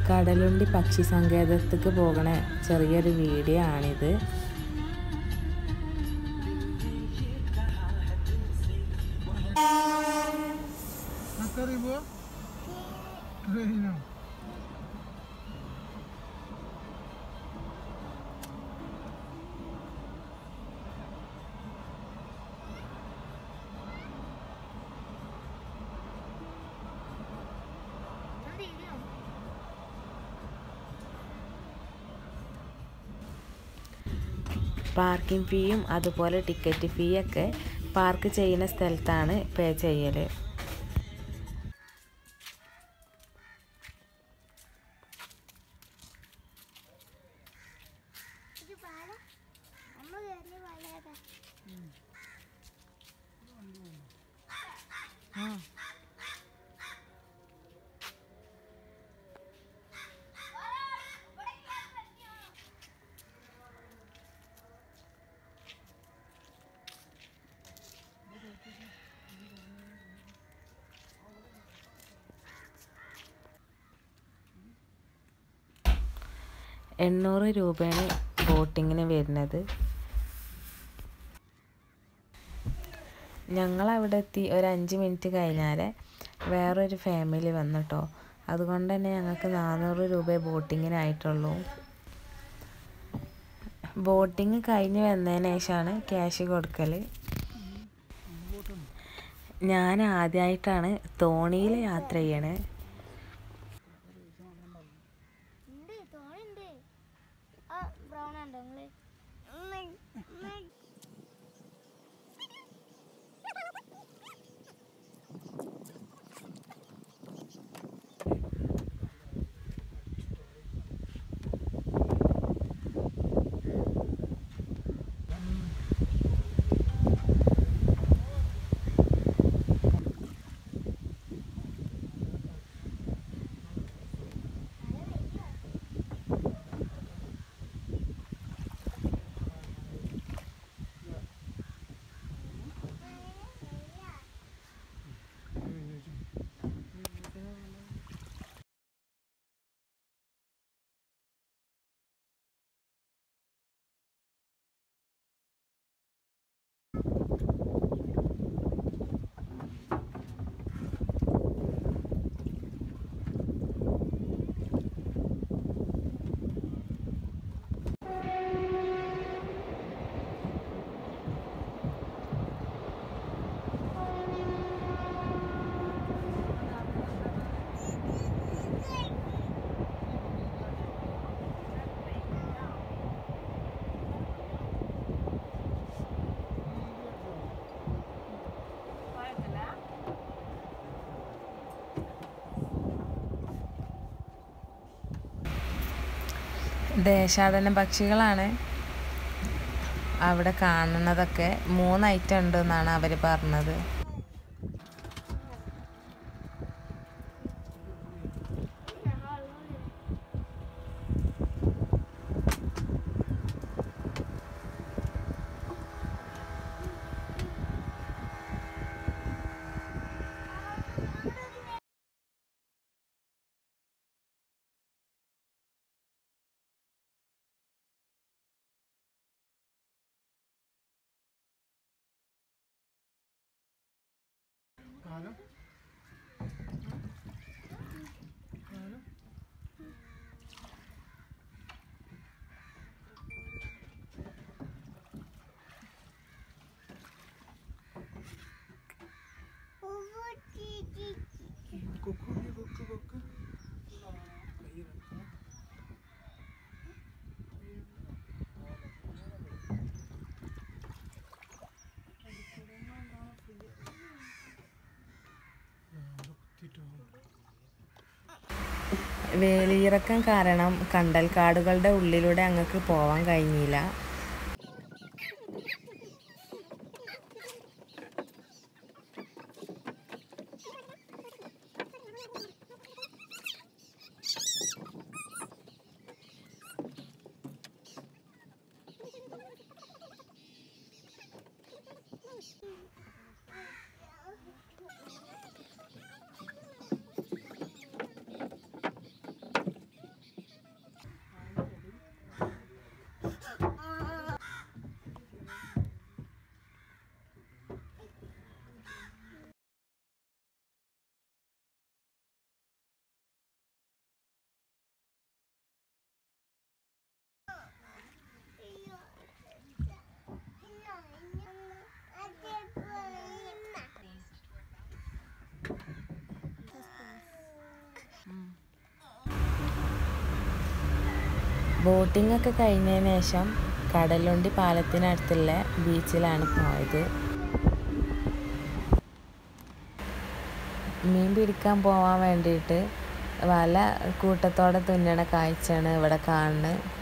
കടലുണ്ടി പക്ഷി സങ്കേതത്തേക്ക് പോകണ ചെറിയൊരു വീഡിയോ ആണിത് Hasta arriba. Reino. പാർക്കിംഗ് ഫീയും അതുപോലെ ടിക്കറ്റ് ഫീയൊക്കെ പാർക്ക് ചെയ്യുന്ന സ്ഥലത്താണ് പേ ചെയ്യൽ ഇത് പാല അമ്മ കയറിയ പാലതാ എണ്ണൂറ് രൂപയാണ് ബോട്ടിങ്ങിന് വരുന്നത് ഞങ്ങൾ അവിടെ എത്തി ഒരു അഞ്ച് മിനിറ്റ് കഴിഞ്ഞാൽ വേറൊരു ഫാമിലി വന്നു കേട്ടോ അതുകൊണ്ട് തന്നെ ഞങ്ങൾക്ക് നാനൂറ് രൂപ ബോട്ടിങ്ങിനായിട്ടുള്ളൂ ബോട്ടിങ് കഴിഞ്ഞ് വന്നതിന് ശേഷമാണ് ക്യാഷ് കൊടുക്കൽ ഞാൻ ആദ്യമായിട്ടാണ് തോണിയിൽ യാത്ര ചെയ്യണേ ഉണ്ട് തോന്നുന്നുണ്ട് ആ ബ്രൗൺ ഉണ്ടോ നിങ്ങള് ദേശാടന പക്ഷികളാണ് അവിടെ കാണുന്നതൊക്കെ മൂന്ന് ഐറ്റം ഉണ്ട് എന്നാണ് അവർ പറഞ്ഞത് Paano? Paano? Kuku, kuku, kuku. വേലിയിറക്കം കാരണം കണ്ടൽക്കാടുകളുടെ ഉള്ളിലൂടെ അങ്ങക്ക് പോവാൻ കഴിഞ്ഞില്ല ബോട്ടിംഗ് ഒക്കെ കഴിഞ്ഞതിന് ശേഷം കടലുണ്ടി പാലത്തിനടുത്തുള്ള ബീച്ചിലാണ് പോയത് മീൻ പിടിക്കാൻ പോവാൻ വേണ്ടിയിട്ട് വല കൂട്ടത്തോടെ തുന്നണ കാഴ്ചയാണ് ഇവിടെ കാണുന്നത്